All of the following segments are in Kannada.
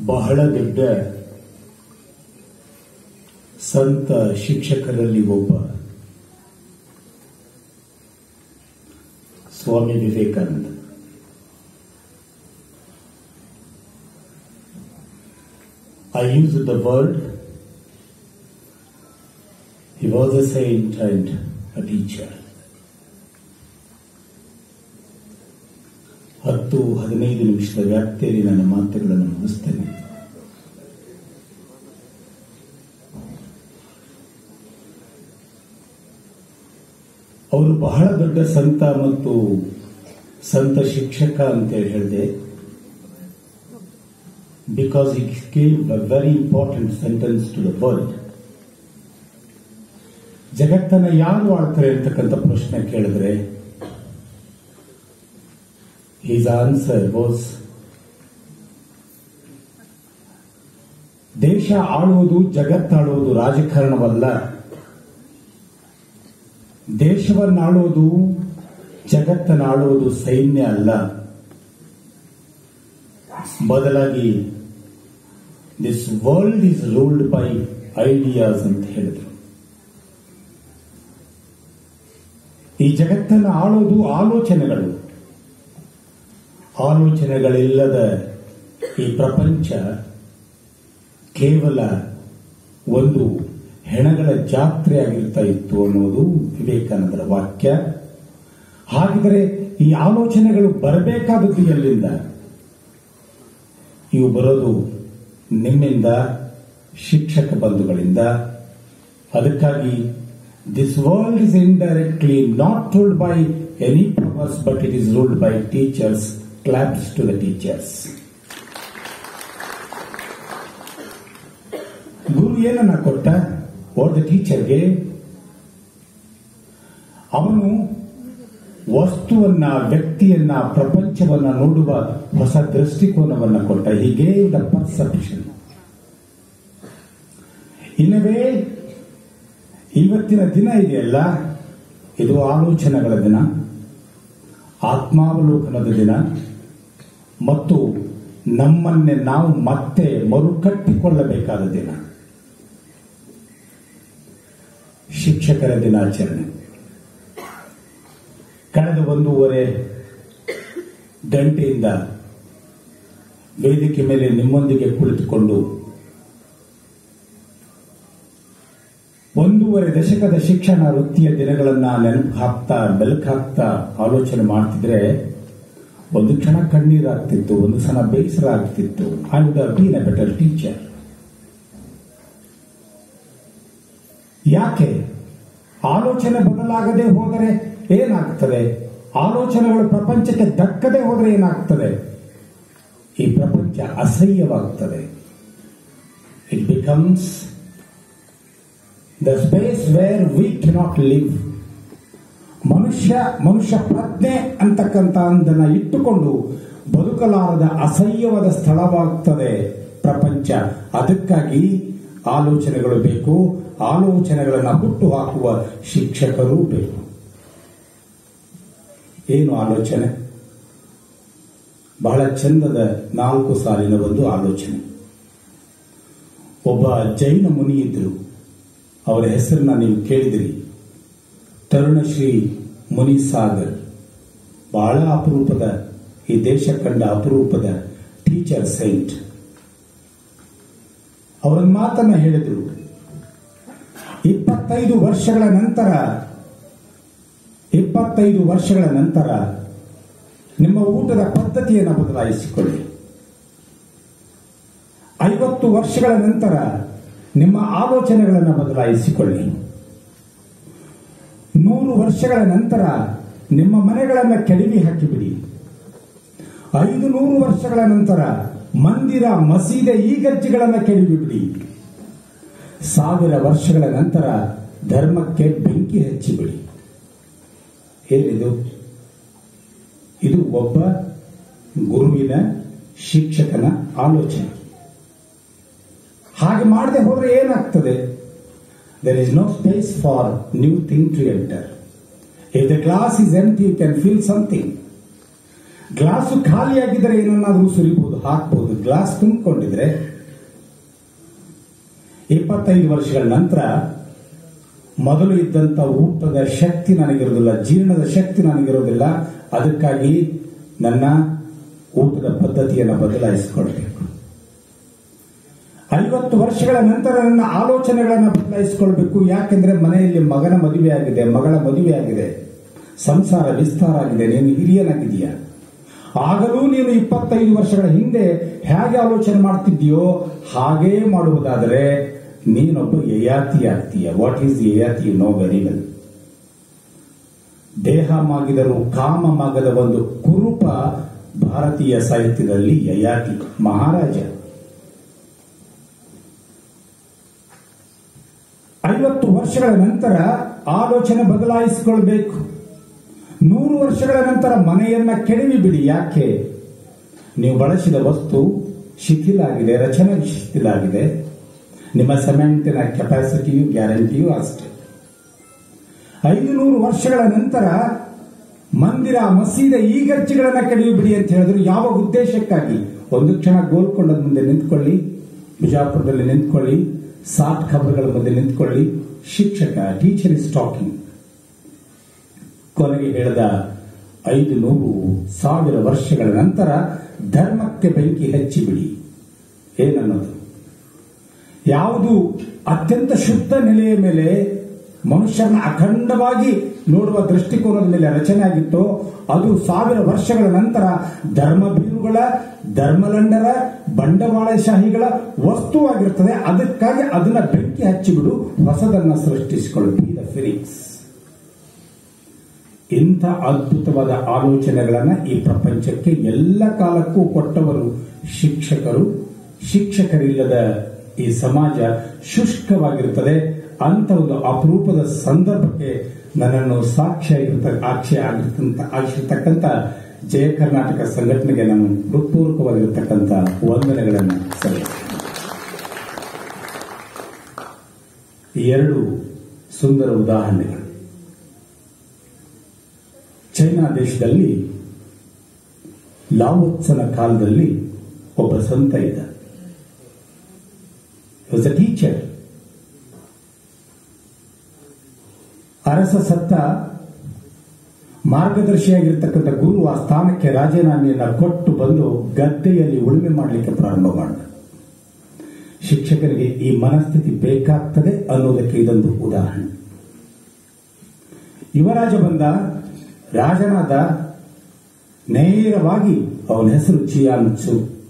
ಬಹಳ ದೊಡ್ಡ ಸಂತ ಶಿಕ್ಷಕರಲ್ಲಿ ಒಬ್ಬ ಸ್ವಾಮಿ Vivekananda I use the word he was a saint and a teacher. ಹತ್ತು ಹದಿನೈದು ನಿಮಿಷದ ವ್ಯಾಪ್ತಿಯಲ್ಲಿ ನನ್ನ ಮಾತುಗಳನ್ನು ಮುಗಿಸ್ತೇನೆ ಅವರು ಬಹಳ ದೊಡ್ಡ ಸಂತ ಮತ್ತು ಸಂತ ಶಿಕ್ಷಕ ಅಂತ ಹೇಳಿದೆ because it gave a very important sentence to the world ಜಗತ್ತನ್ನ ಯಾರು ಆಳ್ತಾರೆ ಅಂತಕ್ಕಂಥ ಪ್ರಶ್ನೆ ಕೇಳಿದ್ರೆ ಹಿಸ್ ಆನ್ಸರ್ ವಾಸ್ ದೇಶ ಆಳುವುದು ಜಗತ್ತಾಳುವುದು ರಾಜಕಾರಣವಲ್ಲ ದೇಶವನ್ನಾಳುವುದು ಜಗತ್ತನ್ನಾಳುವುದು ಸೈನ್ಯ ಅಲ್ಲ ಬದಲಾಗಿ this world is ruled by ideas ಅಂತ ಹೇಳಿದ್ರು ಈ ಜಗತ್ತನ್ನು ಆಳೋದು ಆಲೋಚನೆಗಳು ಆಲೋಚನೆಗಳಿಲ್ಲದ ಈ ಪ್ರಪಂಚ ಕೇವಲ ಒಂದು ಹೆಣಗಳ ಜಾತ್ರೆ ಆಗಿರ್ತಾ ಇತ್ತು ಅನ್ನೋದು ವಿವೇಕಾನಂದರ ವಾಕ್ಯ ಹಾಗಿದ್ರೆ ಈ ಆಲೋಚನೆಗಳು ಬರಬೇಕಾದದ್ದು ಎಲ್ಲಿಂದ ಇವು ಬರೋದು ನಿಮ್ಮಿಂದ ಶಿಕ್ಷಕ ಬಂಧುಗಳಿಂದ ಅದಕ್ಕಾಗಿ this world is indirectly not ruled by any powers but it is ruled by teachers claps to the teachers ಗುರು ಏನನ್ನ ಕೊಟ್ಟ ಓರ್ ದ ಟೀಚರ್ಗೆ ಅವನು ವಸ್ತುವನ್ನ ವ್ಯಕ್ತಿಯನ್ನ ಪ್ರಪಂಚವನ್ನ ನೋಡುವ ಹೊಸ ದೃಷ್ಟಿಕೋನವನ್ನ ಕೊಟ್ಟ ಹೀಗೆ ದ ಪರ್ಸೆಪ್ಷನ್ ಇಲ್ಲವೇ ಇವತ್ತಿನ ದಿನ ಇದೆಯಲ್ಲ ಇದು ಆಲೋಚನೆಗಳ ದಿನ ಆತ್ಮಾವಲೋಕನದ ದಿನ ಮತ್ತು ನಮ್ಮನ್ನೇ ನಾವು ಮತ್ತೆ ಮರುಕಟ್ಟಿಕೊಳ್ಳಬೇಕಾದ ದಿನ ಶಿಕ್ಷಕರ ದಿನಾಚರಣೆ ಕಳೆದ ಒಂದೂವರೆ ಗಂಟೆಯಿಂದ ವೇದಿಕೆ ಮೇಲೆ ನಿಮ್ಮೊಂದಿಗೆ ಕುಳಿತುಕೊಂಡು ಒಂದೂವರೆ ದಶಕದ ಶಿಕ್ಷಣ ವೃತ್ತಿಯ ದಿನಗಳನ್ನ ನೆನಪು ಹಾಕ್ತಾ ಬೆಳಕು ಹಾಕ್ತಾ ಆಲೋಚನೆ ಮಾಡ್ತಿದ್ರೆ ಒಂದು ಕ್ಷಣ ಕಣ್ಣೀರಾಗ್ತಿತ್ತು ಒಂದು ಸಲ ಬೇಸರ ಆಗ್ತಿತ್ತು I would have been a better teacher ಯಾಕೆ ಆಲೋಚನೆ ಬದಲಾಗದೆ ಹೋದರೆ ಏನಾಗ್ತದೆ ಆಲೋಚನೆಗಳು ಪ್ರಪಂಚಕ್ಕೆ ದಕ್ಕದೆ ಹೋದರೆ ಏನಾಗ್ತದೆ ಈ ಪ್ರಪಂಚ ಅಸಹ್ಯವಾಗ್ತದೆ it becomes the space where we cannot live ಮನುಷ್ಯ ಮನುಷ್ಯ ಪ್ರಜ್ಞೆ ಅಂತಕ್ಕಂಥ ಒಂದನ್ನ ಇಟ್ಟುಕೊಂಡು ಬದುಕಲಾರದ ಅಸಹ್ಯವಾದ ಸ್ಥಳವಾಗ್ತದೆ ಪ್ರಪಂಚ ಅದಕ್ಕಾಗಿ ಆಲೋಚನೆಗಳು ಬೇಕು ಆಲೋಚನೆಗಳನ್ನು ಹುಟ್ಟು ಹಾಕುವ ಶಿಕ್ಷಕರೂ ಬೇಕು ಏನು ಆಲೋಚನೆ ಬಹಳ ಚಂದದ ನಾಲ್ಕು ಸಾಲಿನ ಒಂದು ಆಲೋಚನೆ ಒಬ್ಬ ಜೈನ ಮುನಿ ಇದ್ರು ಅವರ ಹೆಸರನ್ನ ನೀವು ಕೇಳಿದಿರಿ ತರುಣಶ್ರೀ ಮುನಿಸಾಗರ್ ಬಹಳ ಅಪರೂಪದ ಈ ದೇಶ ಕಂಡ ಅಪರೂಪದ ಟೀಚರ್ ಸೈಂಟ್ ಅವರ ಮಾತನ್ನ ಹೇಳಿದ್ರು ಇಪ್ಪತ್ತೈದು ವರ್ಷಗಳ ನಂತರ ಇಪ್ಪತ್ತೈದು ವರ್ಷಗಳ ನಂತರ ನಿಮ್ಮ ಊಟದ ಪದ್ಧತಿಯನ್ನು ಬದಲಾಯಿಸಿಕೊಳ್ಳಿ ಐವತ್ತು ವರ್ಷಗಳ ನಂತರ ನಿಮ್ಮ ಆಲೋಚನೆಗಳನ್ನು ಬದಲಾಯಿಸಿಕೊಳ್ಳಿ ನೂರು ವರ್ಷಗಳ ನಂತರ ನಿಮ್ಮ ಮನೆಗಳನ್ನು ಕೆಡವಿ ಹಾಕಿಬಿಡಿ ಐದು ನೂರು ವರ್ಷಗಳ ನಂತರ ಮಂದಿರ ಮಸೀದೆ ಈ ಗಜ್ಜೆಗಳನ್ನು ಕೆಡವಿಬಿಡಿ ಸಾವಿರ ವರ್ಷಗಳ ನಂತರ ಧರ್ಮಕ್ಕೆ ಬೆಂಕಿ ಹಚ್ಚಿಬಿಡಿ ಏನಿದು ಇದು ಒಬ್ಬ ಗುರುವಿನ ಶಿಕ್ಷಕನ ಆಲೋಚನೆ ಹಾಗೆ ಮಾಡದೆ ಹೋದ್ರೆ ಏನಾಗ್ತದೆ there is no space for new thing to enter if the class is empty you can feel something glass ಖಾಲಿಯಾಗಿದ್ದರೆ ಏನನ್ನಾದರೂ ಸುರಿಬಹುದು ಹಾಕಬಹುದು ಗ್ಲಾಸ್ ತುಂಬಿಕೊಂಡಿದ್ರೆ ಇಪ್ಪತ್ತೈದು ವರ್ಷಗಳ ನಂತರ ಮೊದಲು ಇದ್ದಂತ ಊಟದ ಶಕ್ತಿ ನನಗಿರೋದಿಲ್ಲ ಜೀರ್ಣದ ಶಕ್ತಿ ನನಗಿರೋದಿಲ್ಲ ಅದಕ್ಕಾಗಿ ನನ್ನ ಊಟದ ಪದ್ಧತಿಯನ್ನು ಬದಲಾಯಿಸಿಕೊಳ್ಬೇಕು ಐವತ್ತು ವರ್ಷಗಳ ನಂತರ ನನ್ನ ಆಲೋಚನೆಗಳನ್ನು ಬದಲಾಯಿಸಿಕೊಳ್ಬೇಕು ಯಾಕೆಂದ್ರೆ ಮನೆಯಲ್ಲಿ ಮಗನ ಮದುವೆ ಆಗಿದೆ ಮಗಳ ಮದುವೆ ಆಗಿದೆ ಸಂಸಾರ ವಿಸ್ತಾರ ಆಗಿದೆ ನೀನು ಹಿರಿಯನಾಗಿದೆಯಾ ಆಗಲೂ ನೀನು ಇಪ್ಪತ್ತೈದು ವರ್ಷಗಳ ಹಿಂದೆ ಹೇಗೆ ಆಲೋಚನೆ ಮಾಡ್ತಿದ್ದೀಯೋ ಹಾಗೇ ಮಾಡುವುದಾದರೆ ನೀನೊಬ್ಬ ಯಯಾತಿ ಆಗ್ತೀಯ what is Yayati you know very well ದೇಹ ಮಾಗಿದರೂ ಕಾಮ ಮಾಗದ ಒಂದು ಕುರುಪ ಭಾರತೀಯ ಸಾಹಿತ್ಯದಲ್ಲಿ ಯಯಾತಿ ಮಹಾರಾಜ ಐವತ್ತು ವರ್ಷಗಳ ನಂತರ ಆಲೋಚನೆ ಬದಲಾಯಿಸಿಕೊಳ್ಬೇಕು ನೂರು ವರ್ಷಗಳ ನಂತರ ಮನೆಯನ್ನ ಕೆಡವಿ ಬಿಡಿ ಯಾಕೆ ನೀವು ಬಳಸಿದ ವಸ್ತು ಶಿಥಿಲ ಆಗಿದೆ ರಚನೆ ಶಿಥಿಲ ಆಗಿದೆ ನಿಮ್ಮ ಸಿಮೆಂಟಿನ ಕೆಪಾಸಿಟಿಯು ಗ್ಯಾರಂಟಿಯೂ ಅಷ್ಟೇ ಐದು ನೂರು ವರ್ಷಗಳ ನಂತರ ಮಂದಿರ ಮಸೀದೆ ಈ ಗರ್ಜಿಗಳನ್ನ ಕೆಡವಿ ಬಿಡಿ ಅಂತ ಹೇಳಿದ್ರು ಯಾವ ಉದ್ದೇಶಕ್ಕಾಗಿ ಒಂದು ಕ್ಷಣ ಗೋಲ್ಕೊಂಡದ ಮುಂದೆ ನಿಂತ್ಕೊಳ್ಳಿ ಬಿಜಾಪುರದಲ್ಲಿ ನಿಂತ್ಕೊಳ್ಳಿ ಸಾಟ್ ಖಬರ್ಗಳ ಮುಂದೆ ನಿಂತ್ಕೊಳ್ಳಿ ಶಿಕ್ಷಕ ಟೀಚರ್ ಇಸ್ ಟಾಕಿಂಗ್ ಕೊನೆಗೆ ಹೇಳಿದ ಐದು ನೂರು ಸಾವಿರ ವರ್ಷಗಳ ನಂತರ ಧರ್ಮಕ್ಕೆ ಬೆಂಕಿ ಹಚ್ಚಿಬಿಡಿ ಏನನ್ನೋದು ಯಾವುದು ಅತ್ಯಂತ ಶುದ್ಧ ನೆಲೆಯ ಮೇಲೆ ಮನುಷ್ಯರನ್ನ ಅಖಂಡವಾಗಿ ನೋಡುವ ದೃಷ್ಟಿಕೋನದ ಮೇಲೆ ರಚನೆ ಆಗಿತ್ತೋ ಅದು ಸಾವಿರ ವರ್ಷಗಳ ನಂತರ ಧರ್ಮಬೀರುಗಳ ಧರ್ಮಲಂಡರ ಬಂಡವಾಳಶಾಹಿಗಳ ವಸ್ತುವಾಗಿರ್ತದೆ ಅದಕ್ಕಾಗಿ ಅದನ್ನ ಬೆಂಕಿ ಹಚ್ಚಿಬಿಡು ಹೊಸದನ್ನ ಸೃಷ್ಟಿಸಿಕೊಳ್ಳು ಬಿ ದ ಫಿನಿಕ್ಸ್ ಇಂಥ ಅದ್ಭುತವಾದ ಆಲೋಚನೆಗಳನ್ನ ಈ ಪ್ರಪಂಚಕ್ಕೆ ಎಲ್ಲ ಕಾಲಕ್ಕೂ ಕೊಟ್ಟವರು ಶಿಕ್ಷಕರು ಶಿಕ್ಷಕರಿಲ್ಲದ ಈ ಸಮಾಜ ಶುಷ್ಕವಾಗಿರುತ್ತದೆ ಅಂತ ಒಂದು ಅಪರೂಪದ ಸಂದರ್ಭಕ್ಕೆ ನನ್ನನ್ನು ಸಾಕ್ಷಿಯಾಗಿರ್ತ ಸಾಕ್ಷಿ ಆಗಿರ್ತಂತ ಆಗಿರ್ತಕ್ಕಂಥ ಜಯ ಕರ್ನಾಟಕ ಸಂಘಟನೆಗೆ ನಾನು ಹೃತ್ಪೂರ್ವಕವಾಗಿರತಕ್ಕಂಥ ವಂದನೆಗಳನ್ನು ಸಲ್ಲಿಸ್ತೇನೆ ಈ ಎರಡು ಸುಂದರ ಉದಾಹರಣೆಗಳು ಚೈನಾ ದೇಶದಲ್ಲಿ ಲಾವೋತ್ಸನ ಕಾಲದಲ್ಲಿ ಒಬ್ಬ ಸಂತ ಇದ್ದ ವಾಸ್ ಅ ಟೀಚರ್ ಅರಸ ಸತ್ತ ಮಾರ್ಗದರ್ಶಿಯಾಗಿರ್ತಕ್ಕಂಥ ಗುರು ಆ ಸ್ಥಾನಕ್ಕೆ ರಾಜೀನಾಮೆಯನ್ನ ಕೊಟ್ಟು ಬಂದು ಗದ್ದೆಯಲ್ಲಿ ಉಳುಮೆ ಮಾಡಲಿಕ್ಕೆ ಪ್ರಾರಂಭ ಮಾಡಿದ ಶಿಕ್ಷಕರಿಗೆ ಈ ಮನಸ್ಥಿತಿ ಬೇಕಾಗ್ತದೆ ಅನ್ನೋದಕ್ಕೆ ಇದೊಂದು ಉದಾಹರಣೆ ಯುವರಾಜ ಬಂದ ರಾಜನಾದ ನೇರವಾಗಿ ಅವನ ಹೆಸರು ಚಿಯಾನ್ ಚು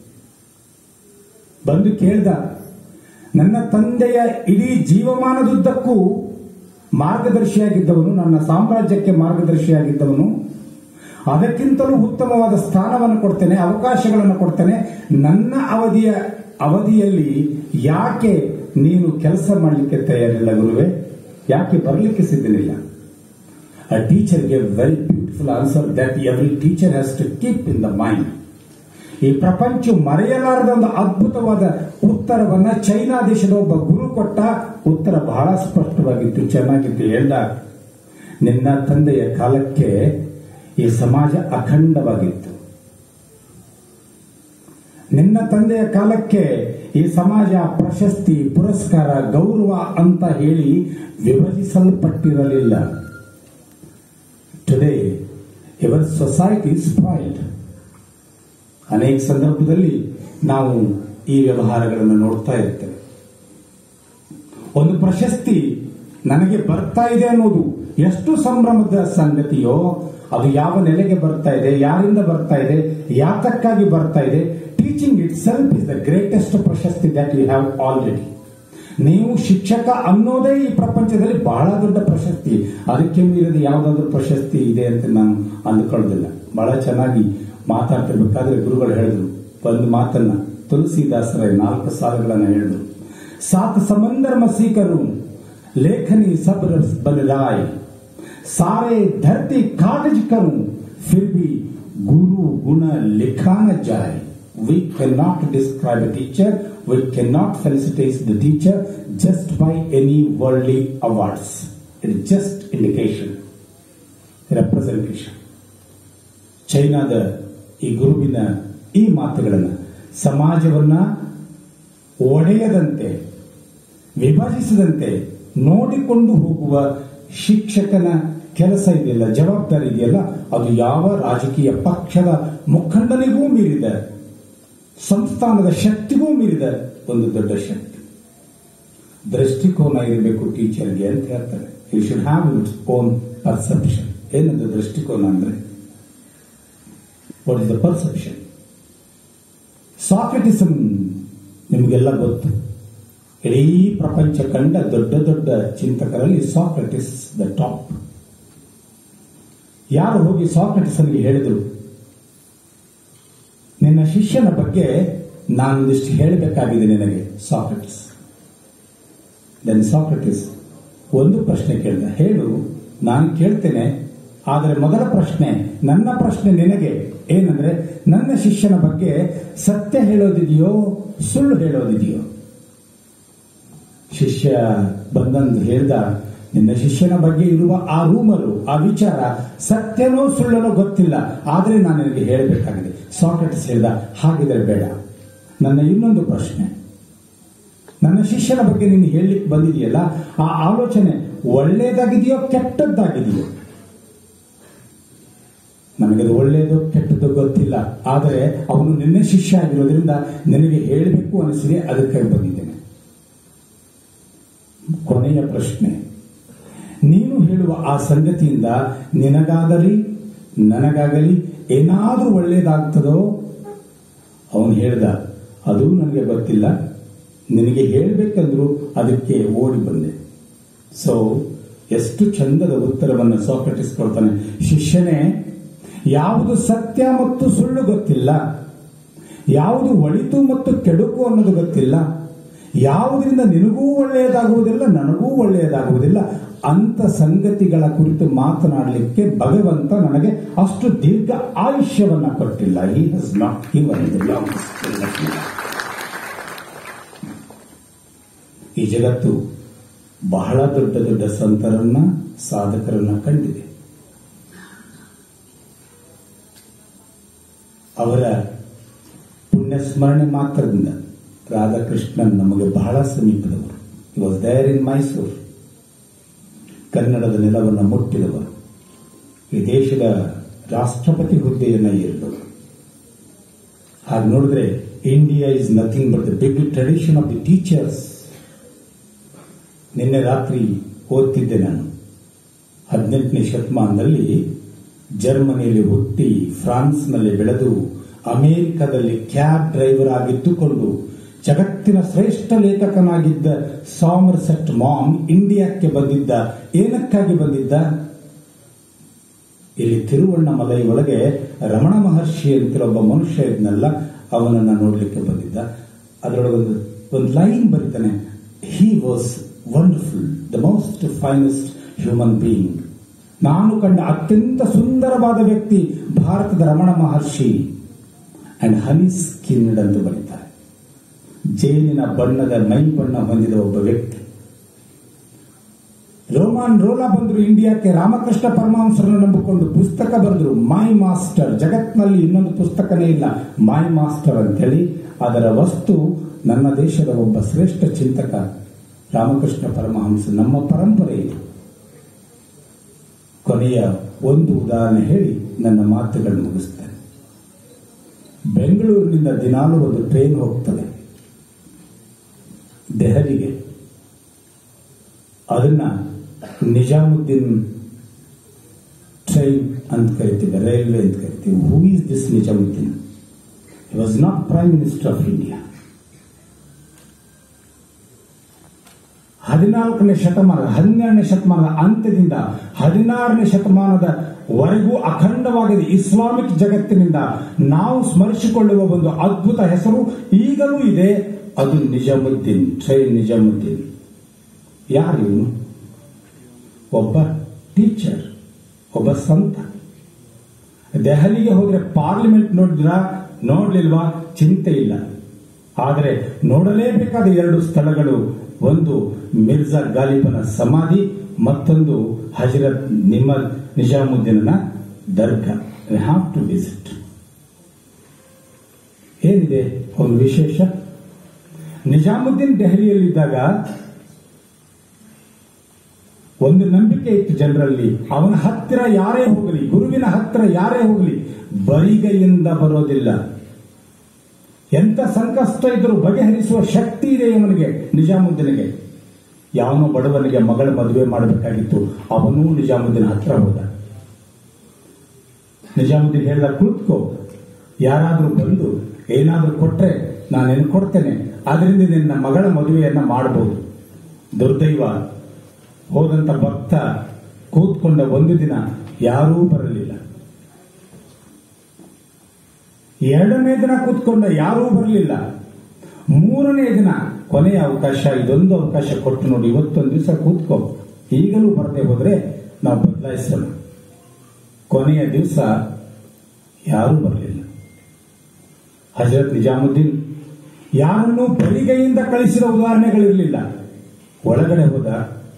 ಬಂದು ಕೇಳ್ದ ನನ್ನ ತಂದೆಯ ಇಡೀ ಜೀವಮಾನದುದ್ದಕ್ಕೂ ಮಾರ್ಗದರ್ಶಿಯಾಗಿದ್ದವನು ನನ್ನ ಸಾಮ್ರಾಜ್ಯಕ್ಕೆ ಮಾರ್ಗದರ್ಶಿಯಾಗಿದ್ದವನು ಅದಕ್ಕಿಂತಲೂ ಉತ್ತಮವಾದ ಸ್ಥಾನವನ್ನು ಕೊಡ್ತೇನೆ ಅವಕಾಶಗಳನ್ನು ಕೊಡ್ತೇನೆ ನನ್ನ ಅವಧಿಯ ಅವಧಿಯಲ್ಲಿ ಯಾಕೆ ನೀನು ಕೆಲಸ ಮಾಡಲಿಕ್ಕೆ ತಯಾರಿಲ್ಲ ಗುರುವೆ ಯಾಕೆ ಬರಲಿಕ್ಕೆ ಸಿದ್ಧನಿಲ್ಲ A teacher gave very beautiful answer that every teacher has to keep in the mind. ಈ ಪ್ರಪಂಚ ಮರೆಯಲಾರದ ಒಂದು ಅದ್ಭುತವಾದ ಉತ್ತರವನ್ನ ಚೈನಾ ದೇಶದ ಒಬ್ಬ ಗುರು ಕೊಟ್ಟ ಉತ್ತರ ಬಹಳ ಸ್ಪಷ್ಟವಾಗಿತ್ತು ಚೆನ್ನಾಗಿತ್ತು ಹೇಳ್ದ ನಿನ್ನ ತಂದೆಯ ಕಾಲಕ್ಕೆ ಈ ಸಮಾಜ ಅಖಂಡವಾಗಿತ್ತು ನಿನ್ನ ತಂದೆಯ ಕಾಲಕ್ಕೆ ಈ ಸಮಾಜ ಪ್ರಶಸ್ತಿ ಪುರಸ್ಕಾರ ಗೌರವ ಅಂತ ಹೇಳಿ ವಿಭಜಿಸಲ್ಪಟ್ಟಿರಲಿಲ್ಲ ಟುಡೇ ಇವರ್ ಸೊಸೈಟಿ ಸ್ಪಾಯ್ಡ್ ಅನೇಕ ಸಂದರ್ಭದಲ್ಲಿ ನಾವು ಈ ವ್ಯವಹಾರಗಳನ್ನು ನೋಡ್ತಾ ಇರ್ತೇವೆ ಒಂದು ಪ್ರಶಸ್ತಿ ನನಗೆ ಬರ್ತಾ ಇದೆ ಅನ್ನೋದು ಎಷ್ಟು ಸಂಭ್ರಮದ ಸಂಗತಿಯೋ ಅದು ಯಾವ ನೆಲೆಗೆ ಬರ್ತಾ ಇದೆ ಯಾರಿಂದ ಬರ್ತಾ ಇದೆ ಯಾತಕ್ಕಾಗಿ ಬರ್ತಾ ಇದೆ teaching it self is the greatest ಪ್ರಶಸ್ತಿ ದಟ್ ಯು ಹ್ಯಾವ್ ಆಲ್ರೆಡಿ ನೀವು ಶಿಕ್ಷಕ ಅನ್ನೋದೇ ಈ ಪ್ರಪಂಚದಲ್ಲಿ ಬಹಳ ದೊಡ್ಡ ಪ್ರಶಸ್ತಿ ಅದಕ್ಕೆ ಮೀರಿದ ಯಾವುದಾದ್ರೂ ಪ್ರಶಸ್ತಿ ಇದೆ ಅಂತ ನಾನು ಅಂದ್ಕೊಳ್ಳೋದಿಲ್ಲ ಬಹಳ ಚೆನ್ನಾಗಿ ಮಾತಾಡ್ತಿರ್ಬೇಕಾದ್ರೆ ಗುರುಗಳು ಹೇಳಿದ್ರು ಒಂದು ಮಾತನ್ನ ತುಳಸಿದಾಸರ ನಾಲ್ಕು ಸಾಲುಗಳನ್ನ ಹೇಳಿದ್ರು ಸಾತ್ ಸಮಂದರ್ ಮಸೀಕರು ಲೇಖನಿ ಸಬ್ ಬದಲಾಯ್ सारे धरती कागज करूं फिर भी गुरु गुण लिखा न जाए we cannot describe a teacher we cannot felicitate the teacher just by any worldly awards it is just indication representation ಚೈನಾದ ಈ ಗುರುವಿನ ಈ ಮಾತುಗಳನ್ನು ಸಮಾಜವನ್ನ ಒಡೆಯದಂತೆ ವಿಭಜಿಸದಂತೆ ನೋಡಿಕೊಂಡು ಹೋಗುವ ಶಿಕ್ಷಕನ ಕೆಲಸ ಇದೆಯಲ್ಲ ಜವಾಬ್ದಾರಿ ಇದೆಯಲ್ಲ ಅದು ಯಾವ ರಾಜಕೀಯ ಪಕ್ಷದ ಮುಖಂಡನಿಗೂ ಮೀರಿದ ಸಂಸ್ಥಾನದ ಶಕ್ತಿಗೂ ಮೀರಿದ ಒಂದು ದೊಡ್ಡ ಶಕ್ತಿ ದೃಷ್ಟಿಕೋನ ಇರಬೇಕು ಟೀಚರ್ಗೆ ಅಂತ ಹೇಳ್ತಾರೆ you should have its own perception ಏನದು ದೃಷ್ಟಿಕೋನ ಅಂದ್ರೆ ವಾಟ್ ಇಸ್ ದ ಪರ್ಸೆಪ್ಷನ್ ಸಾಕ್ರೆಟಿಸಮ್ ನಿಮಗೆಲ್ಲ ಗೊತ್ತು ಇಡೀ ಪ್ರಪಂಚ ಕಂಡ ದೊಡ್ಡ ದೊಡ್ಡ ಚಿಂತಕರಲ್ಲಿ ಸಾಕ್ರೆಟಿಸ್ ದ ಟಾಪ್ ಯಾರು ಹೋಗಿ ಸಾಕ್ರೆಟಿಸನ್ಗೆ ಹೇಳಿದರು ನಿನ್ನ ಶಿಷ್ಯನ ಬಗ್ಗೆ ನಾನೊಂದಿಷ್ಟು ಹೇಳಬೇಕಾಗಿದೆ ನಿನಗೆ ಸಾಕ್ರೆಟಿಸ್ ದೆನ್ ಸಾಕ್ರೆಟಿಸ್ ಒಂದು ಪ್ರಶ್ನೆ ಕೇಳಿದ ಹೇಳು ನಾನು ಕೇಳ್ತೇನೆ ಆದರೆ ಮೊದಲ ಪ್ರಶ್ನೆ ನನ್ನ ಪ್ರಶ್ನೆ ನಿನಗೆ ಏನಂದ್ರೆ ನನ್ನ ಶಿಷ್ಯನ ಬಗ್ಗೆ ಸತ್ಯ ಹೇಳೋದಿದೆಯೋ ಸುಳ್ಳು ಹೇಳೋದಿದೆಯೋ ಶಿಷ್ಯ ಬಂದಂದು ಹೇಳ್ದ ನಿನ್ನ ಶಿಷ್ಯನ ಬಗ್ಗೆ ಇರುವ ಆ ರೂಮರು ಆ ವಿಚಾರ ಸತ್ಯನೋ ಸುಳ್ಳನೋ ಗೊತ್ತಿಲ್ಲ ಆದರೆ ನಾನು ನಿನಗೆ ಹೇಳಬೇಕಾಗಿದೆ ಸಾಕ್ರೆಟಿಸ್ ಹೇಳ್ದ ಹಾಗಿದ್ರೆ ಬೇಡ ನನ್ನ ಇನ್ನೊಂದು ಪ್ರಶ್ನೆ ನನ್ನ ಶಿಷ್ಯನ ಬಗ್ಗೆ ನೀನು ಹೇಳಲಿಕ್ಕೆ ಬಂದಿದೆಯಲ್ಲ ಆ ಆಲೋಚನೆ ಒಳ್ಳೇದಾಗಿದೆಯೋ ಕೆಟ್ಟದ್ದಾಗಿದೆಯೋ ನನಗದು ಒಳ್ಳೆಯದು ಕೆಟ್ಟದ್ದು ಗೊತ್ತಿಲ್ಲ ಆದರೆ ಅವನು ನಿನ್ನೆ ಶಿಷ್ಯ ಆಗಿರೋದ್ರಿಂದ ನಿನಗೆ ಹೇಳಬೇಕು ಅನಿಸಿದೆ ಅದಕ್ಕಾಗಿ ಬಂದಿದ್ದೇನೆ ಕೊನೆಯ ಪ್ರಶ್ನೆ ನೀನು ಹೇಳುವ ಆ ಸಂಗತಿಯಿಂದ ನಿನಗಾಗಲಿ ನನಗಾಗಲಿ ಏನಾದರೂ ಒಳ್ಳೇದಾಗ್ತದೋ ಅವನು ಹೇಳ್ದ ಅದು ನನಗೆ ಗೊತ್ತಿಲ್ಲ ನಿನಗೆ ಹೇಳಬೇಕಂದ್ರು ಅದಕ್ಕೆ ಓಡಿ ಬಂದೆ ಸೊ ಎಷ್ಟು ಚಂದದ ಉತ್ತರವನ್ನು ಸಾಕ್ರೆಟಿಸ್ ಕೊಡ್ತಾನೆ ಶಿಷ್ಯನೇ ಯಾವುದು ಸತ್ಯ ಮತ್ತು ಸುಳ್ಳು ಗೊತ್ತಿಲ್ಲ ಯಾವುದು ಒಳಿತು ಮತ್ತು ಕೆಡುಕು ಅನ್ನೋದು ಗೊತ್ತಿಲ್ಲ ಯಾವುದರಿಂದ ನಿನಗೂ ಒಳ್ಳೆಯದಾಗುವುದಿಲ್ಲ ನನಗೂ ಒಳ್ಳೆಯದಾಗುವುದಿಲ್ಲ ಅಂತ ಸಂಗತಿಗಳ ಕುರಿತು ಮಾತನಾಡಲಿಕ್ಕೆ ಭಗವಂತ ನನಗೆ ಅಷ್ಟು ದೀರ್ಘ ಆಯುಷ್ಯವನ್ನ ಕೊಟ್ಟಿಲ್ಲ ಈ ಹಸ್ ನಾಟ್ ಗಿವನ್ ಈ ಜಗತ್ತು ಬಹಳ ದೊಡ್ಡ ದೊಡ್ಡ ಸಂತರನ್ನ ಸಾಧಕರನ್ನ ಕಂಡಿದೆ ಅವರ ಪುಣ್ಯ ಸ್ಮರಣೆ ಮಾತ್ರದಿಂದ ರಾಧಾಕೃಷ್ಣನ್ ನಮಗೆ ಬಹಳ ಸಮೀಪದವರು ಈ ವಾಸ್ ದೇರ್ ಇನ್ ಮೈಸೂರು ಕನ್ನಡದ ನೆಲವನ್ನು ಮುಟ್ಟಿದವರು ಈ ದೇಶದ ರಾಷ್ಟ್ರಪತಿ ಹುದ್ದೆಯನ್ನು ಏರಿದವರು ಹಾಗೆ ನೋಡಿದ್ರೆ India is nothing but the big tradition of the teachers ನಿನ್ನೆ ರಾತ್ರಿ ಓದ್ತಿದ್ದೆ ನಾನು ಹದಿನೆಂಟನೇ ಶತಮಾನದಲ್ಲಿ ಜರ್ಮನಿಯಲ್ಲಿ ಹುಟ್ಟಿ ಫ್ರಾನ್ಸ್ನಲ್ಲಿ ಬೆಳೆದು ಅಮೆರಿಕದಲ್ಲಿ ಕ್ಯಾಬ್ ಡ್ರೈವರ್ ಆಗಿದ್ದುಕೊಂಡು ಜಗತ್ತಿನ ಶ್ರೇಷ್ಠ ಲೇಖಕನಾಗಿದ್ದ ಸಾಮರ್ಸೆಟ್ ಮಾಮ್ ಇಂಡಿಯಾಕ್ಕೆ ಬಂದಿದ್ದ ಏನಕ್ಕಾಗಿ ಬಂದಿದ್ದ ಇಲ್ಲಿ ತಿರುವಣ್ಣಮಲೈ ಒಳಗೆ ರಮಣ ಮಹರ್ಷಿ ಅಂತ ಒಬ್ಬ ಮನುಷ್ಯ ಇದ್ನಲ್ಲ ಅವನನ್ನ ನೋಡ್ಲಿಕ್ಕೆ ಬಂದಿದ್ದ ಅದರೊಳಗೊಂದು ಒಂದು ಲೈನ್ ಬರೀತಾನೆ he was wonderful the most finest human being ನಾನು ಕಂಡ ಅತ್ಯಂತ ಸುಂದರವಾದ ವ್ಯಕ್ತಿ ಭಾರತದ Ramana Maharshi and honey skinned ಅಂತ ಬರೀತಾರೆ ಜೇನಿನ ಬಣ್ಣದ ಮೈ ಬಣ್ಣ ಹೊಂದಿದ ಒಬ್ಬ ವ್ಯಕ್ತಿ ರೋಮಾನ್ ರೋಲಾ ಬಂದರು ಇಂಡಿಯಾಕ್ಕೆ ರಾಮಕೃಷ್ಣ ಪರಮಹಂಸರನ್ನು ನಂಬಿಕೊಂಡು ಪುಸ್ತಕ ಬರೆದ್ರು ಮೈ ಮಾಸ್ಟರ್ ಜಗತ್ನಲ್ಲಿ ಇನ್ನೊಂದು ಪುಸ್ತಕನೇ ಇಲ್ಲ ಮೈ ಮಾಸ್ಟರ್ ಅಂತೇಳಿ ಅದರ ವಸ್ತು ನನ್ನ ದೇಶದ ಒಬ್ಬ ಶ್ರೇಷ್ಠ ಚಿಂತಕ ರಾಮಕೃಷ್ಣ ಪರಮಹಂಸ ನಮ್ಮ ಪರಂಪರೆ ಇದು ಕೊನೆಯ ಒಂದು ಉದಾಹರಣೆ ಹೇಳಿ ನನ್ನ ಮಾತುಗಳನ್ನು ಮುಗಿಸ್ತೇನೆ ಬೆಂಗಳೂರಿನಿಂದ ದಿನಾಲೂ ಒಂದು ಟ್ರೈನ್ ಹೋಗ್ತದೆ ದೆಹಲಿಗೆ ಅದನ್ನ ನಿಜಾಮುದ್ದೀನ್ ಟ್ರೈನ್ ಅಂತ ಕರಿತೀವಿ ರೈಲ್ವೆ ಅಂತ ಕರಿತೀವಿ who is this Nizamuddin he was not prime minister of India ಹದಿನಾಲ್ಕನೇ ಶತಮಾನ ಹನ್ನೆರಡನೇ ಶತಮಾನದ ಅಂತ್ಯದಿಂದ ಹದಿನಾರನೇ ಶತಮಾನದ ವರೆಗೂ ಅಖಂಡವಾಗಿದೆ ಇಸ್ಲಾಮಿಕ್ ಜಗತ್ತಿನಿಂದ ನಾವು ಸ್ಮರಿಸಿಕೊಳ್ಳುವ ಒಂದು ಅದ್ಭುತ ಹೆಸರು ಈಗಲೂ ಇದೆ ಅದು ನಿಜಾಮುದ್ದೀನ್ ಟ್ರೈನ್ ನಿಜಾಮುದ್ದೀನ್ ಯಾರು ಇವನು ಒಬ್ಬ ಟೀಚರ್ ಒಬ್ಬ ಸಂತ ದೆಹಲಿಗೆ ಹೋದ್ರೆ ಪಾರ್ಲಿಮೆಂಟ್ ನೋಡಿದ್ರ ನೋಡ್ಲಿಲ್ವಾ ಚಿಂತೆ ಇಲ್ಲ ಆದರೆ ನೋಡಲೇಬೇಕಾದ ಎರಡು ಸ್ಥಳಗಳು ಒಂದು ಮಿರ್ಜಾ ಗಾಲಿಬನ ಸಮಾಧಿ ಮತ್ತೊಂದು ಹಜರತ್ ನಿಮಲ್ ನಿಜಾಮುದ್ದೀನನ ದರ್ಗಾ ಹ್ಯಾವ್ ಟು ವಿಸಿಟ್ ಏನಿದೆ ಒಂದು ವಿಶೇಷ ನಿಜಾಮುದ್ದೀನ್ ದೆಹಲಿಯಲ್ಲಿದ್ದಾಗ ಒಂದು ನಂಬಿಕೆ ಇತ್ತು ಜನರಲ್ಲಿ ಅವನ ಹತ್ತಿರ ಯಾರೇ ಹೋಗಲಿ ಗುರುವಿನ ಹತ್ತಿರ ಯಾರೇ ಹೋಗಲಿ ಬರಿಗೈಯಿಂದ ಬರೋದಿಲ್ಲ ಎಂತ ಸಂಕಷ್ಟ ಇದ್ರೂ ಬಗೆಹರಿಸುವ ಶಕ್ತಿ ಇದೆ ಇವನಿಗೆ ನಿಜಾಮುದ್ದೀನಿಗೆ ಯಾವನೋ ಬಡವನಿಗೆ ಮಗಳ ಮದುವೆ ಮಾಡಬೇಕಾಗಿತ್ತು ಅವನೂ ನಿಜಾಮುದ್ದೀನ್ ಹತ್ರ ಹೋದ ನಿಜಾಮುದ್ದೀನ್ ಹೇಳ್ದ ಕೂತ್ಕೋ ಯಾರಾದ್ರೂ ಬಂದು ಏನಾದ್ರೂ ಕೊಟ್ರೆ ನಾನೇನು ಕೊಡ್ತೇನೆ ಅದರಿಂದ ನಿನ್ನ ಮಗಳ ಮದುವೆಯನ್ನ ಮಾಡಬಹುದು ದುರ್ದೈವ ಹೋದಂತ ಭಕ್ತ ಕೂತ್ಕೊಂಡ ಒಂದು ದಿನ ಯಾರೂ ಬರಲಿಲ್ಲ ಎರಡನೇ ದಿನ ಕೂತ್ಕೊಂಡ ಯಾರೂ ಬರಲಿಲ್ಲ ಮೂರನೇ ದಿನ ಕೊನೆಯ ಅವಕಾಶ ಇದೊಂದು ಅವಕಾಶ ಕೊಟ್ಟು ನೋಡಿ ಇವತ್ತೊಂದು ದಿವಸ ಕೂತ್ಕೋ ಈಗಲೂ ಬರದೆ ಹೋದ್ರೆ ನಾವು ಬದಲಾಯಿಸೋಣ ಕೊನೆಯ ದಿವಸ ಯಾರೂ ಬರಲಿಲ್ಲ ಹಜರತ್ ನಿಜಾಮುದ್ದೀನ್ ಯಾರನ್ನೂ ಬರಿಗೈಯಿಂದ ಕಳಿಸಿದ ಉದಾಹರಣೆಗಳಿರಲಿಲ್ಲ ಒಳಗಡೆ ಹೋದ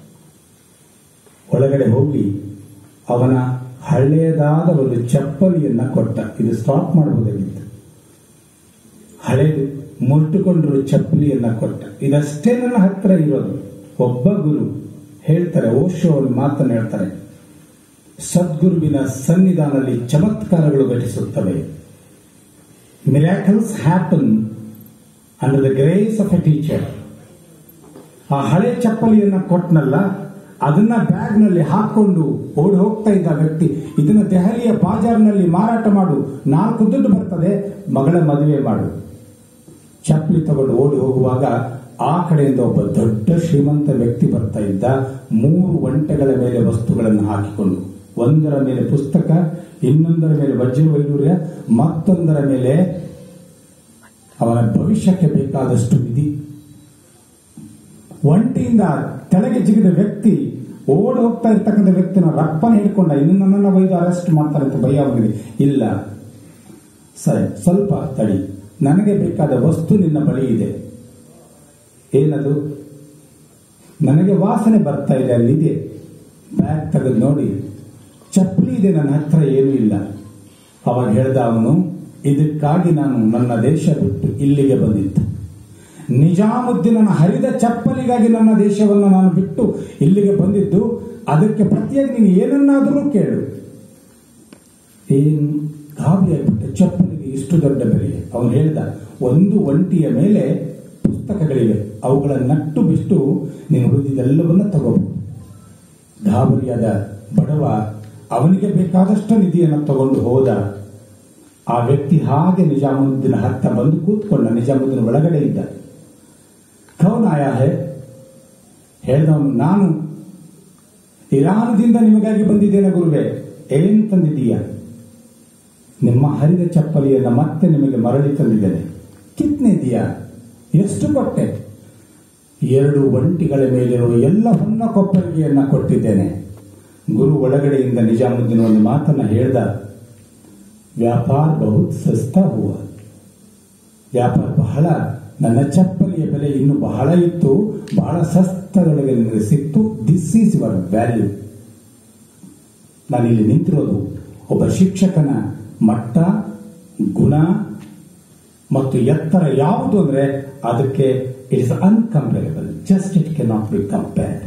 ಒಳಗಡೆ ಹೋಗಿ ಅವನ ಹಳೆಯದಾದ ಒಂದು ಚಪ್ಪಲಿಯನ್ನ ಕೊಟ್ಟ ಇದು ಸ್ಟಾಪ್ ಮಾಡಬಹುದಾಗಿತ್ತು ಹಳೆದು ಮುಟ್ಟುಕೊಂಡಿರುವ ಚಪ್ಪಲಿಯನ್ನ ಕೊಟ್ಟ ಇದಷ್ಟೇ ನನ್ನ ಹತ್ರ ಇರೋದು ಒಬ್ಬ ಗುರು ಹೇಳ್ತಾರೆ ಓಶೋ ಅವರು ಮಾತನ್ನು ಹೇಳ್ತಾರೆ ಸದ್ಗುರುವಿನ ಸನ್ನಿಧಾನದಲ್ಲಿ ಚಮತ್ಕಾರಗಳು ಘಟಿಸುತ್ತವೆ miracles happen under the grace of a teacher ಆ ಹಳೆ ಚಪ್ಪಲಿಯನ್ನ ಕೊಟ್ಟನಲ್ಲ ಅದನ್ನ ಬ್ಯಾಗ್ ನಲ್ಲಿ ಹಾಕೊಂಡು ಓಡಿ ಹೋಗ್ತಾ ಇದ್ದ ವ್ಯಕ್ತಿ ಇದನ್ನ ದೆಹಲಿಯ ಬಾಜಾರ್ನಲ್ಲಿ ಮಾರಾಟ ಮಾಡು ನಾಲ್ಕು ದುಡ್ಡು ಬರ್ತದೆ ಮಗಳ ಮದುವೆ ಮಾಡು ಚಪ್ಪಲಿ ತಗೊಂಡು ಓಡಿ ಹೋಗುವಾಗ ಆ ಕಡೆಯಿಂದ ಒಬ್ಬ ದೊಡ್ಡ ಶ್ರೀಮಂತ ವ್ಯಕ್ತಿ ಬರ್ತಾ ಇದ್ದ ಮೂರು ಒಂಟೆಗಳ ಮೇಲೆ ವಸ್ತುಗಳನ್ನು ಹಾಕಿಕೊಂಡು ಒಂದರ ಮೇಲೆ ಪುಸ್ತಕ ಇನ್ನೊಂದರ ಮೇಲೆ ವಜ್ರ ವೈಡೂರ್ಯ ಮತ್ತೊಂದರ ಮೇಲೆ ಅವನ ಭವಿಷ್ಯಕ್ಕೆ ಬೇಕಾದಷ್ಟು ನಿಧಿ ಒಂಟಿಯಿಂದ ಕೆಳಗೆ ಜಿಗಿದ ವ್ಯಕ್ತಿ ಓಡಿ ಹೋಗ್ತಾ ಇರ್ತಕ್ಕಂಥ ವ್ಯಕ್ತಿನ ರಪ್ಪನ ಹಿಡ್ಕೊಂಡ ಇನ್ನು ನನ್ನನ್ನು ಒಯ್ದು ಅರೆಸ್ಟ್ ಮಾಡ್ತಾರೆ ಅಂತ ಭಯ ಅವನಿಗೆ ಇಲ್ಲ ಸರಿ ಸ್ವಲ್ಪ ತಡಿ ನನಗೆ ಬೇಕಾದ ವಸ್ತು ನಿನ್ನ ಬಳಿ ಇದೆ ಏನದು ನನಗೆ ವಾಸನೆ ಬರ್ತಾ ಇದೆ ಅಲ್ಲಿದೆ ಬ್ಯಾಗ್ ತೆಗೆದು ನೋಡಿ ಚಪ್ಪಲಿ ಇದೆ ನನ್ನ ಹತ್ರ ಏನೂ ಇಲ್ಲ ಅವಾಗ ಹೇಳ್ದ ಅವನು ಇದಕ್ಕಾಗಿ ನಾನು ನನ್ನ ದೇಶ ಬಿಟ್ಟು ಇಲ್ಲಿಗೆ ಬಂದಿದ್ದು ನಿಜಾಮುದ್ದೀನನ ಹರಿದ ಚಪ್ಪಲಿಗಾಗಿ ನನ್ನ ದೇಶವನ್ನು ನಾನು ಬಿಟ್ಟು ಇಲ್ಲಿಗೆ ಬಂದಿದ್ದು ಅದಕ್ಕೆ ಪ್ರತಿಯಾಗಿ ನೀನು ಏನನ್ನಾದರೂ ಕೇಳು ಏನ್ ಗಾಬರಿ ಆಗ್ಬಿಟ್ಟು ಚಪ್ಪಲಿಗೆ ಇಷ್ಟು ದೊಡ್ಡ ಬೆಲೆ ಅವನು ಹೇಳ್ದ ಒಂದು ಒಂಟಿಯ ಮೇಲೆ ಪುಸ್ತಕಗಳಿವೆ ಅವುಗಳ ನಟ್ಟು ಬಿಟ್ಟು ನೀನು ಉಳಿದಿದ್ದೆಲ್ಲವನ್ನ ತಗೋಬಹುದು ಗಾಬರಿಯಾದ ಬಡವ ಅವನಿಗೆ ಬೇಕಾದಷ್ಟು ನಿಧಿಯನ್ನು ತಗೊಂಡು ಹೋದ ಆ ವ್ಯಕ್ತಿ ಹಾಗೆ ನಿಜಾಮುದ್ದೀನ ಹತ್ತ ಬಂದು ಕೂತ್ಕೊಂಡ ನಿಜಾಮುದ್ದೀನ ಒಳಗಡೆ ಇದ್ದ ಕೌನ್ ಆಯಾ ಹೇ ಹೇಳ್ದವನು ನಾನು ಇರಾನದಿಂದ ನಿಮಗಾಗಿ ಬಂದಿದ್ದೇನೆ ಗುರುವೆ ಏನ್ ತಂದಿದ್ದೀಯ ನಿಮ್ಮ ಹರಿದ ಚಪ್ಪಲಿಯನ್ನ ಮತ್ತೆ ನಿಮಗೆ ಮರಳಿ ತಂದಿದ್ದೇನೆ ಕಿತ್ನೆ ಇದೆಯಾ ಎಷ್ಟು ಕೊಟ್ಟೆ ಎರಡು ಒಂಟಿಗಳ ಮೇಲಿರುವ ಎಲ್ಲ ಹೊನ್ನ ಕೊಪ್ಪರಿಗೆಯನ್ನ ಕೊಟ್ಟಿದ್ದೇನೆ ಗುರು ಒಳಗಡೆಯಿಂದ ನಿಜಾಮುದ್ದೀನ್ ಒಂದು ಮಾತನ್ನ ಹೇಳ್ದ ವ್ಯಾಪಾರ ಬಹುತ್ ಸಸ್ತಾ ಹೂವ ವ್ಯಾಪಾರ ಬಹಳ ನನ್ನ ಚಪ್ಪಲಿಯ ಬೆಲೆ ಇನ್ನು ಬಹಳ ಇತ್ತು ಬಹಳ ಸಸ್ತದೊಳಗೆ ನಿಮಗೆ ಸಿಕ್ತು ದಿಸ್ ಈಸ್ ಯುವರ್ ವ್ಯಾಲ್ಯೂ ನಾನಿಲ್ಲಿ ನಿಂತಿರೋದು ಒಬ್ಬ ಶಿಕ್ಷಕನ ಮಟ್ಟ ಗುಣ ಮತ್ತು ಎತ್ತರ ಯಾವುದು ಅಂದ್ರೆ ಅದಕ್ಕೆ it is incomparable just it can not be compared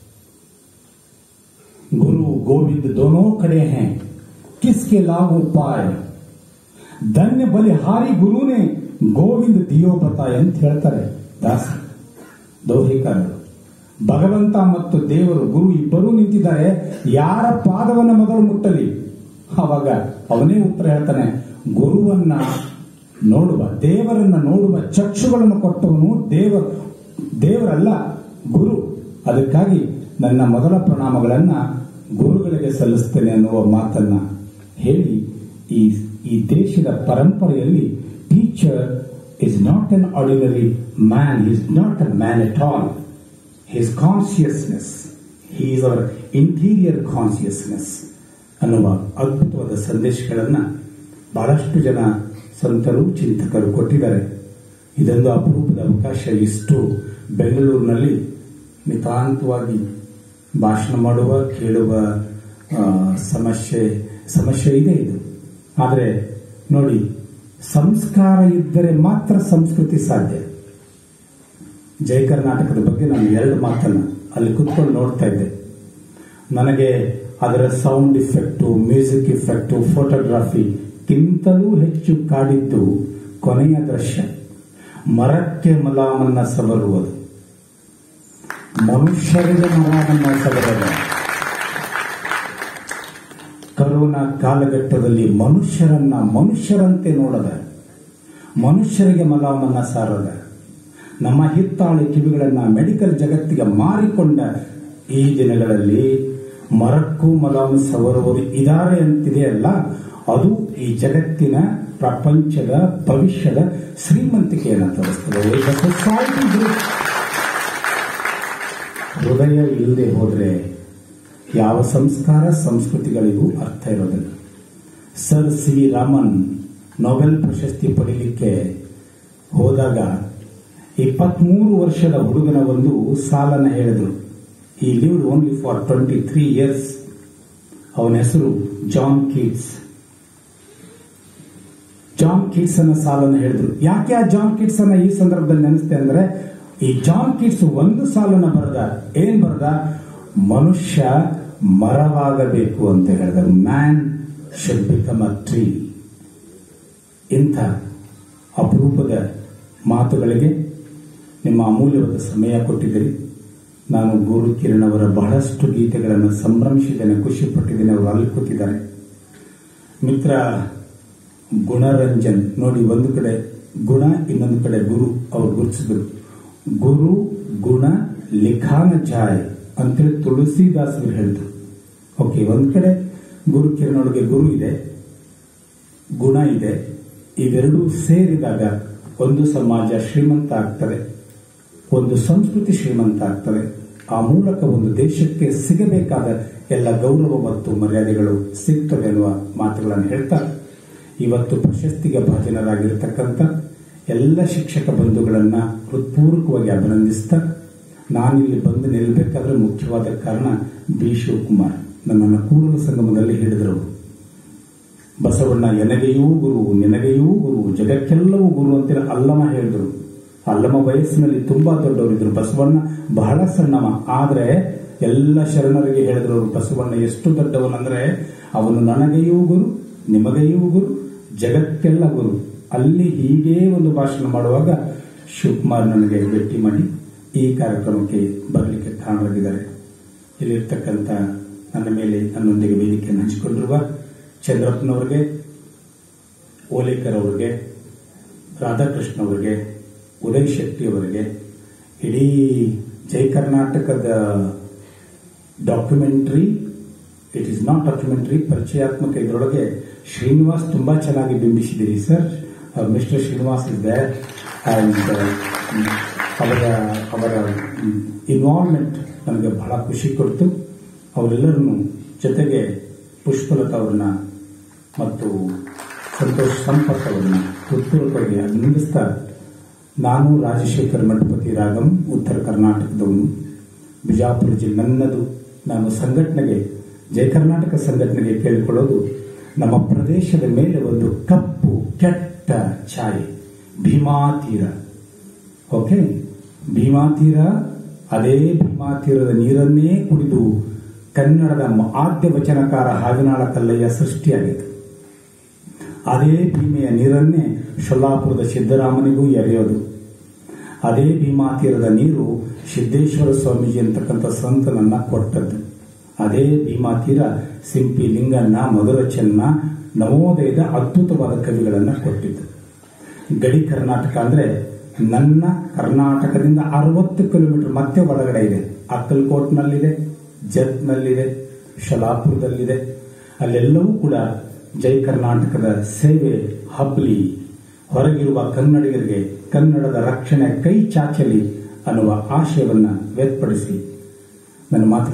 गुरु गोविंद दोनों खड़े हैं किसके लागू पाए ಧನ್ಯ ಬಲಿಹಾರಿ ಗುರುನೇ ಗೋವಿಂದ ದಿಯೋ ಬತಾಯ ಅಂತ ಹೇಳ್ತಾರೆ ದಾಸ ದೋಹಿಕಾರರು ಭಗವಂತ ಮತ್ತು ದೇವರು ಗುರು ಇಬ್ಬರೂ ನಿಂತಿದ್ದಾರೆ ಯಾರ ಪಾದವನ್ನ ಮೊದಲು ಮುಟ್ಟಲಿ ಅವಾಗ ಅವನೇ ಉತ್ತರ ಹೇಳ್ತಾನೆ ಗುರುವನ್ನ ನೋಡುವ ದೇವರನ್ನ ನೋಡುವ ಚಕ್ಷುಗಳನ್ನು ಕೊಟ್ಟವನು ದೇವ ದೇವರಲ್ಲ ಗುರು ಅದಕ್ಕಾಗಿ ನನ್ನ ಮೊದಲ ಪ್ರಣಾಮಗಳನ್ನ ಗುರುಗಳಿಗೆ ಸಲ್ಲಿಸ್ತೇನೆ ಅನ್ನುವ ಮಾತನ್ನ ಹೇಳಿ ಈ ಈ ದೇಶದ ಪರಂಪರೆಯಲ್ಲಿ teacher is not an ordinary man is not a man at all his consciousness he is our interior consciousness ಅನ್ನುವ ಅದ್ಭುತವಾದ ಸಂದೇಶಗಳನ್ನ ಬಹಳಷ್ಟು ಜನ ಸಂತರು ಚಿಂತಕರು ಕೊಟ್ಟಿದ್ದಾರೆ ಇದೊಂದು ಅಪರೂಪದ ಅವಕಾಶ ಇಷ್ಟು ಬೆಂಗಳೂರಿನಲ್ಲಿ ನಿತಾಂತವಾಗಿ ಭಾಷಣ ಮಾಡುವ ಕೇಳುವ ಆ, ಸಮಸ್ಯೆ ಸಮಸ್ಯೆ ಇದೆ ಇದು ಆದರೆ ನೋಡಿ ಸಂಸ್ಕಾರ ಇದ್ದರೆ ಮಾತ್ರ ಸಂಸ್ಕೃತಿ ಸಾಧ್ಯ ಜಯ ಕರ್ನಾಟಕದ ಬಗ್ಗೆ ನಾನು ಎರಡು ಮಾತನ್ನ ಅಲ್ಲಿ ಕುತ್ಕೊಂಡು ನೋಡ್ತಾ ಇದ್ದೆ ನನಗೆ ಅದರ sound effect music effect photography ಗಿಂತಲೂ ಹೆಚ್ಚು ಕಾಡಿದ್ದು ಕೊನೆಯ ದೃಶ್ಯ ಮರಕ್ಕೆ ಮಲಾಮನ್ನ ಸವರುವುದು ಮನುಷ್ಯರಿಗೆ ಮಲಾಮನ್ನ ಸವರದ ಕರೋನಾ ಕಾಲಘಟ್ಟದಲ್ಲಿ ಮನುಷ್ಯರನ್ನ ಮನುಷ್ಯರಂತೆ ನೋಡದ ಮನುಷ್ಯರಿಗೆ ಮಲಾಮನ್ನ ಸಾರದ ನಮ್ಮ ಹಿತ್ತಾಳೆ ಕಿವಿಗಳನ್ನ ಮೆಡಿಕಲ್ ಜಗತ್ತಿಗೆ ಮಾರಿಕೊಂಡ ಈ ದಿನಗಳಲ್ಲಿ ಮರಕ್ಕೂ ಮಲಾಮು ಸವರುವುದು ಇದಾರೆ ಅಂತಿದೆಯಲ್ಲ ಅದು ಈ ಜಗತ್ತಿನ ಪ್ರಪಂಚದ ಭವಿಷ್ಯದ ಶ್ರೀಮಂತಿಕೆಯನ್ನು ತೋರಿಸ್ತದೆ ಈಗ society is- ಹೃದಯ ಇಲ್ಲದೆ ಹೋದ್ರೆ ಯಾವ ಸಂಸ್ಕಾರ ಸಂಸ್ಕೃತಿಗಳಿಗೂ ಅರ್ಥ ಇರೋದಿಲ್ಲ sir C V Raman Nobel ಪ್ರಶಸ್ತಿ ಪಡೀಲಿಕ್ಕೆ ಹೋದಾಗ ಇಪ್ಪತ್ಮೂರು ವರ್ಷದ ಹುಡುಗನ ಒಂದು ಸಾಲನ್ನ ಹೇಳಿದ್ರು ಈ live only for twenty three years ಅವನ ಹೆಸರು ಜಾನ್ ಕೀಟ್ಸ್ ಜಾನ್ ಕೀಟ್ಸ್ ಅನ್ನ ಸಾಲನ್ನು ಹೇಳಿದ್ರು ಯಾಕೆ ಆ ಜಾನ್ ಕೀಟ್ಸ್ ಅನ್ನ ಈ ಸಂದರ್ಭದಲ್ಲಿ ನೆನೆಸ್ತೆ ಅಂದ್ರೆ ಈ ಜಾನ್ ಕೀಟ್ಸ್ ಒಂದು ಸಾಲನ್ನ ಬರೆದ ಏನ್ ಬರೆದ ಮನುಷ್ಯ ಮರವಾಗಬೇಕು ಅಂತ ಹೇಳಿದರು man should become a tree ಇಂಥ ಅಪರೂಪದ ಮಾತುಗಳಿಗೆ ನಿಮ್ಮ ಅಮೂಲ್ಯವಾದ ಸಮಯ ಕೊಟ್ಟಿದ್ದೀರಿ ನಾನು ಗುರು ಕಿರಣ್ ಅವರ ಬಹಳಷ್ಟು ಗೀತೆಗಳನ್ನು ಸಂಭ್ರಮಿಸಿದ್ದೇನೆ ಖುಷಿ ಪಟ್ಟಿದ್ದೇನೆ ಅವರು ಅಲ್ಲಿ ಕೂತಿದ್ದಾರೆ ಮಿತ್ರ ಗುಣರಂಜನ್ ನೋಡಿ ಒಂದು ಕಡೆ ಗುಣ ಇನ್ನೊಂದು ಕಡೆ ಗುರು ಅವರು ಗುರುತಿಸಿದ್ರು ಗುರು ಗುಣ ಲಿಖಾನ ಜಾಯ್ ಅಂತೇಳಿ ತುಳಸಿದಾಸರು ಹೇಳಿದ್ರು ಓಕೆ ಒಂದ್ ಕಡೆ ಗುರು ಕಿರಣ್ ಒಳಗೆ ಗುರು ಇದೆ ಗುಣ ಇದೆ ಇವೆರಡೂ ಸೇರಿದಾಗ ಒಂದು ಸಮಾಜ ಶ್ರೀಮಂತ ಆಗ್ತದೆ ಒಂದು ಸಂಸ್ಕೃತಿ ಶ್ರೀಮಂತ ಆಗ್ತದೆ ಆ ಮೂಲಕ ಒಂದು ದೇಶಕ್ಕೆ ಸಿಗಬೇಕಾದ ಎಲ್ಲ ಗೌರವ ಮತ್ತು ಮರ್ಯಾದೆಗಳು ಸಿಗ್ತವೆ ಅನ್ನುವ ಮಾತುಗಳನ್ನು ಹೇಳ್ತಾ ಇವತ್ತು ಪ್ರಶಸ್ತಿಗೆ ಭಾಜನರಾಗಿರ್ತಕ್ಕಂಥ ಎಲ್ಲ ಶಿಕ್ಷಕ ಬಂಧುಗಳನ್ನ ಹೃತ್ಪೂರ್ವಕವಾಗಿ ಅಭಿನಂದಿಸ್ತಾ ನಾನಿಲ್ಲಿ ಬಂದು ನಿಲ್ಲಬೇಕಾದ್ರೆ ಮುಖ್ಯವಾದ ಕಾರಣ ಬಿ ಶಿವಕುಮಾರ್ ನನ್ನನ್ನು ಕೂಡಲ ಸಂಗಮದಲ್ಲಿ ಹೇಳಿದರು ಬಸವಣ್ಣ ಎನಗೆಯೂ ಗುರು ನಿನಗೆಯೂ ಗುರು ಜಗಕ್ಕೆಲ್ಲವೂ ಗುರು ಅಂತ ಅಲ್ಲಮ ಹೇಳಿದ್ರು ಅಲ್ಲಮ ವಯಸ್ಸಿನಲ್ಲಿ ತುಂಬಾ ದೊಡ್ಡವರಿದ್ರು ಬಸವಣ್ಣ ಬಹಳ ಸಣ್ಣವ ಆದ್ರೆ ಎಲ್ಲ ಶರಣರಿಗೆ ಹೇಳಿದ್ರು ಅವರು ಬಸವಣ್ಣ ಎಷ್ಟು ದೊಡ್ಡವನಂದ್ರೆ ಅವನು ನನಗೆಯೂ ಗುರು ನಿಮಗೆಯೂ ಗುರು ಜಗಕ್ಕೆಲ್ಲ ಗುರು ಅಲ್ಲಿ ಹೀಗೇ ಒಂದು ಭಾಷಣ ಮಾಡುವಾಗ ಶಿವಕುಮಾರ್ ನನಗೆ ಭೇಟಿ ಮಾಡಿ ಈ ಕಾರ್ಯಕ್ರಮಕ್ಕೆ ಬರಲಿಕ್ಕೆ ಕಾರಣರಾಗಿದ್ದಾರೆ ಇಲ್ಲಿರ್ತಕ್ಕಂಥ ನನ್ನ ಮೇಲೆ ನನ್ನೊಂದಿಗೆ ವೇದಿಕೆಯನ್ನು ಹಂಚಿಕೊಂಡಿರುವ ಚಂದ್ರಪ್ಪನವರಿಗೆ ಓಲೇಕರ್ ಅವರಿಗೆ ರಾಧಾಕೃಷ್ಣ ಅವರಿಗೆ ಉದಯ್ ಶೆಟ್ಟಿ ಅವರಿಗೆ ಇಡೀ ಜೈ ಕರ್ನಾಟಕದ documentary it is not documentary ಪರಿಚಯಾತ್ಮಕ ಇದರೊಳಗೆ ಶ್ರೀನಿವಾಸ್ ತುಂಬಾ ಚೆನ್ನಾಗಿ ಬಿಂಬಿಸಿದಿರಿ sir mister Srinivas is there and ಅವರ ಅವರ ಇನ್ವಾಲ್ವ್ಮೆಂಟ್ ನನಗೆ ಬಹಳ ಖುಷಿ ಕೊಡ್ತು ಅವರೆಲ್ಲರನ್ನು ಜೊತೆಗೆ ಪುಷ್ಪಲತಾ ಅವ್ರನ್ನ ಮತ್ತು ಸಂತೋಷ್ ಸಂಪತ್ ಅವರನ್ನ ಹೃತ್ಪೂರ್ವಕವಾಗಿ ಅಭಿನಂದಿಸ್ತಾ ನಾನು ರಾಜಶೇಖರ್ ಮಠಪತಿ ರಾಗಂ ಉತ್ತರ ಕರ್ನಾಟಕದವನು ಬಿಜಾಪುರ ಜಿಲ್ಲೆ ನನ್ನದು ನಾನು ಸಂಘಟನೆಗೆ ಜಯ ಕರ್ನಾಟಕ ಸಂಘಟನೆಗೆ ಕೇಳಿಕೊಳ್ಳೋದು ನಮ್ಮ ಪ್ರದೇಶದ ಮೇಲೆ ಒಂದು ಕಪ್ಪು ಕೆಟ್ಟ ಛಾಯೆ ಭೀಮಾ ತೀರ ಓಕೆ ಭೀಮಾ ತೀರ ಅದೇ ಭೀಮಾ ತೀರದ ನೀರನ್ನೇ ಕುಡಿದು ಕನ್ನಡದ ಆದ್ಯ ವಚನಕಾರ ಹಾವಿನಾಳ ಕಲ್ಲಯ್ಯ ಸೃಷ್ಟಿಯಾಗಿತ್ತು ಅದೇ ಭೀಮೆಯ ನೀರನ್ನೇ ಶೊಲ್ಲಾಪುರದ ಸಿದ್ದರಾಮನಿಗೂ ಎರೆಯೋದು ಅದೇ ಭೀಮಾ ತೀರದ ನೀರು ಸಿದ್ದೇಶ್ವರ ಸ್ವಾಮೀಜಿ ಅಂತಕ್ಕಂಥ ಸಂತನನ್ನ ಕೊಟ್ಟದ್ದು ಅದೇ ಭೀಮಾ ತೀರ ಸಿಂಪಿ ಲಿಂಗಣ್ಣ ಮಧುರ ಚೆನ್ನ ನವೋದಯದ ಅದ್ಭುತವಾದ ಕವಿಗಳನ್ನ ಕೊಟ್ಟಿದ್ದು ಗಡಿ ಕರ್ನಾಟಕ ಅಂದ್ರೆ ನನ್ನ ಕರ್ನಾಟಕದಿಂದ ಅರವತ್ತು ಕಿಲೋಮೀಟರ್ ಮತ್ತೆ ಒಳಗಡೆ ಇದೆ ಅಕ್ಕಲ್ಕೋಟ್ನಲ್ಲಿದೆ ಜತ್ನಲ್ಲಿದೆ ಶಲಾಪುರದಲ್ಲಿದೆ ಅಲ್ಲೆಲ್ಲವೂ ಕೂಡ ಜೈ ಕರ್ನಾಟಕದ ಸೇವೆ ಹಬ್ಲಿ ಹೊರಗಿರುವ ಕನ್ನಡಿಗರಿಗೆ ಕನ್ನಡದ ರಕ್ಷಣೆ ಕೈ ಚಾಚಲಿ ಅನ್ನುವ ಆಶಯವನ್ನ ವ್ಯಕ್ತಪಡಿಸಿ ನನ್ನ ಮಾತು